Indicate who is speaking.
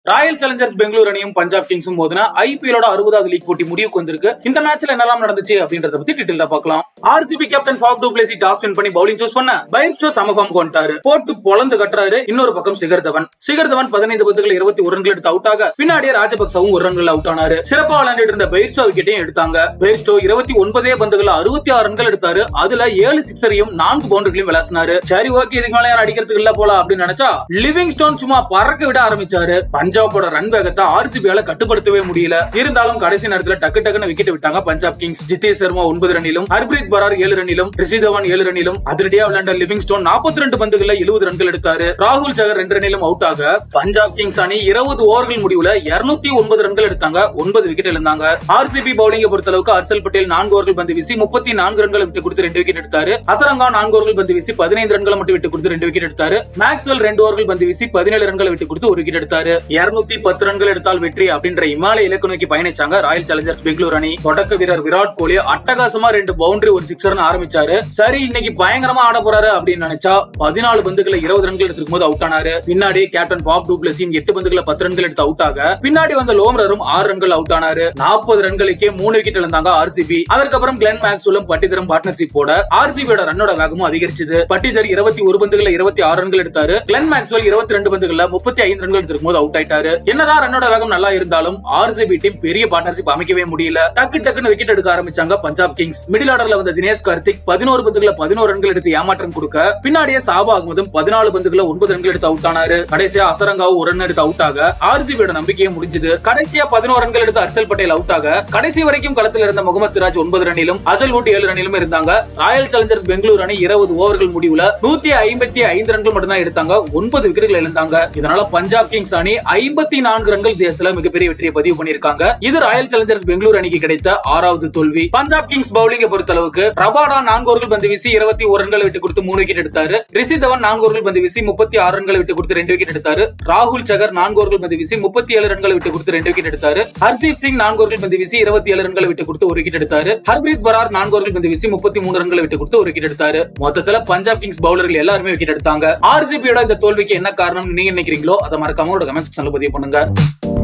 Speaker 1: Royal Challengers Bangalore அணியும் பஞ்சாப் கிங்ஸும் மோதின ஐபிஎலோட அறுபதாவது லீக் போட்டி முடிவுக்கு வந்திருக்கு இந்த மேட்ச்ல என்னெல்லாம் நடந்துச்சு அப்படின்றத பத்தி டீட்டெயிலா பார்க்கலாம் RCB captain Faf du Plessis toss win பண்ணி பவுலிங் சூஸ் பண்ண பைர்ஸ்டோ சமஃபார்ம் கொண்டாரு போட்டு பொலந்து கட்டுறாரு இன்னொரு பக்கம் சிகர் தவன் சிகர் தவன் பதினைந்து பந்துகள் இருபத்தி ஒரு ரன்கள் எடுத்து அவுட் ஆக பின்னாடியே ராஜபக்சவும் ஒரு ரன்கள் அவுட் ஆனாரு சிறப்பா விளையாண்டுட்டு இருந்த பைர்ஸ்டோ விக்கெட்டையும் எடுத்தாங்க பைர்ஸ்டோ இருபத்தி ஒன்பதே பந்துகள் அறுபத்தி ஆறு ரன்கள் எடுத்தாரு அதுல ஏழு சிக்ஸரையும் நான்கு பவுண்டரிகளையும் விளாசினாரு சரி ஓகே இதுக்கு மேல யாரும் அடிக்கிறதுக்கு இல்ல போல அப்படின்னு நினைச்சா லிவிங் ஸ்டோன் சும்மா பறக்க விட ஆரம்பிச்சாரு பஞ்சாபோட ரன் வேகத்தை ஆர்சிபியால கட்டுப்படுத்தவே முடியல இருந்தாலும் கடைசி நேரத்துல டக்கு டக்குன்னு விக்கெட் விட்டாங்க பஞ்சாப் கிங்ஸ் ஜிதேஷ் சர்மா ஒன்பது ரன்னிலும் ஹர்பிரீத் பரார் ஏழு ரன்னிலும் ரிஷி தவான் ஏழு ரன்னிலும் அதிரடியா விளையாண்ட லிவிங் ஸ்டோன் நாற்பத்தி ரெண்டு பந்துகள்ல எழுபது ரன்கள் எடுத்தாரு ராகுல் சகர் ரெண்டு ரன்னிலும் அவுட் ஆக பஞ்சாப் கிங்ஸ் அணி இருபது ஓவர்கள் முடிவுல இருநூத்தி ஒன்பது ரன்கள் எடுத்தாங்க ஒன்பது விக்கெட் இழந்தாங்க ஆர்சிபி பவுலிங்கை பொறுத்தளவுக்கு ஹர்ஷல் பட்டேல் நான்கு ஓவர்கள் பந்து வீசி முப்பத்தி நான்கு ரன்கள் விட்டு கொடுத்து ரெண்டு விக்கெட் எடுத்தாரு அசரங்கா நான்கு ஓவர்கள் பந்து வீசி பதினைந்து ரன்களை மட்டும் விட்டு கொடுத்து ரெண்டு விக்கெட் எடுத்தாரு மேக்ஸ்வெல் ரெண்டு ஓவர்கள் பந்து வீசி பதினேழு ரன்களை விட்டு கொடுத்து ஒரு விக்கெட் எடுத்தாரு இருநூத்தி பத்து ரன்கள் எடுத்தால் வெற்றி அப்படின்ற இமாலய இலக்கு நோக்கி பயணிச்சாங்க ராயல் சேலஞ்சர்ஸ் பெங்களூர் அணி தொடக்க வீரர் விராட் கோலி அட்டகாசமா ரெண்டு பவுண்டரி ஒரு சிக்ஸர்னு ஆரம்பிச்சாரு சரி இன்னைக்கு பயங்கரமா ஆட போறாரு அப்படின்னு நினைச்சா பதினாலு பந்துகளை இருபது ரன்கள் எடுத்துக்கும் போது அவுட் ஆனாரு பின்னாடி கேப்டன் பாப் டூப்ளஸியும் எட்டு பந்துகளை பத்து ரன்கள் எடுத்து அவுட் ஆக பின்னாடி வந்த லோம்ரரும் ஆறு ரன்கள் அவுட் ஆனாரு நாற்பது ரன்களுக்கே மூணு விக்கெட் இழந்தாங்க ஆர்சிபி அதற்கப்புறம் கிளென் மேக்ஸ்வெல்லும் பட்டிதரும் பார்ட்னர்ஷிப் போட ஆர்சிபியோட ரன்னோட வேகமும் அதிகரிச்சது பட்டிதர் இருபத்தி ஒரு பந்துகளை இருபத்தி ஆறு ரன்கள் எடுத்தாரு கிளென் மேக்ஸ்வெல் இருபத்தி ரெண்டு பந்துகள்ல முப்பத்தி ஐந்து ரன்கள் எடுத்திருக்கும் போது அவுட் ஆயிட்டாரு என்னதான் ரன்னோட வேகம் நல்லா இருந்தாலும் ஆர்சிபி டீம் பெரிய பார்ட்னர்ஷிப் அமைக்கவே முடியல டக்கு டக்குன்னு விக்கெட் எடுக்க ஆரம்பிச்சாங்க பஞ்சாப் கிங்ஸ் மிடில் ஆர்டர்ல வந்த தினேஷ் கார்த்திக் பதினோரு பந்துகளை பதினோரு ரன்கள் எடுத்து ஏமாற்றம் கொடுக்க பின்னாடியே சாபா அகமதும் பதினாலு பந்துகளை ஒன்பது ரன்கள் எடுத்து அவுட் ஆனாரு கடைசியா அசரங்காவும் ஒரு ரன் எடுத்து அவுட் ஆக ஆர்சிபியோட நம்பிக்கையே முடிஞ்சது கடைசியா பதினோரு ரன்கள் எடுத்து ஹர்ஷல் பட்டேல் அவுட் ஆக கடைசி வரைக்கும் களத்தில் இருந்த முகமது சிராஜ் ஒன்பது ரன்னிலும் அசல் வுட் ஏழு ரன்னிலும் இருந்தாங்க ராயல் சேலஞ்சர்ஸ் பெங்களூர் அணி இருபது ஓவர்கள் முடிவுல நூத்தி ஐம்பத்தி ஐந்து ரன்கள் மட்டும்தான் எடுத்தாங்க ஒன்பது விக்கெட்டுகள் இழந்தாங்க இதனால பஞ்சாப் கிங்ஸ் அணி ஐம்பத்தி நான்கு ரன்கள் தேசத்துல மிகப்பெரிய வெற்றியை பதிவு பண்ணிருக்காங்க இது ராயல் சேலஞ்சர்ஸ் பெங்களூர் அணிக்கு கிடைத்த ஆறாவது தோல்வி பஞ்சாப் கிங்ஸ் பவுலிங்கை பொறுத்தளவுக்கு ரபாடா நான்கு ஓவர்கள் பந்து வீசி இருபத்தி ஒரு ரன்களை விட்டு கொடுத்து மூணு விக்கெட் எடுத்தாரு ரிஷி தவன் நான்கு ஓவர்கள் பந்து வீசி முப்பத்தி ஆறு ரன்களை விட்டு கொடுத்து ரெண்டு விக்கெட் எடுத்தாரு ராகுல் சகர் நான்கு ஓவர்கள் பந்து வீசி முப்பத்தி ஏழு ரன்களை விட்டு கொடுத்து ரெண்டு விக்கெட் எடுத்தாரு ஹர்தீப் சிங் நான்கு ஓவர்கள் பந்து வீசி இருபத்தி ஏழு ரன்களை விட்டு கொடுத்து ஒரு விக்கெட் எடுத்தாரு ஹர்பிரீத் பரார் நான்கு ஓவர்கள் பந்து வீசி முப்பத்தி மூணு ரன்களை விட்டு கொடுத்து ஒரு விக்கெட் எடுத்தாரு மொத்தத்துல பஞ்சாப் கிங்ஸ் பவுலர்கள் எல்லாருமே விக்கெட் எடுத்தாங்க ஆர்சிபியோட இந்த தோல்விக்கு என்ன காரணம் நீங்க நினைக்கிறீங்களோ அதை மறக்காம உங்களோட கமெண்ட் செக்ஷன்ல பதிவு பண்ணுங்க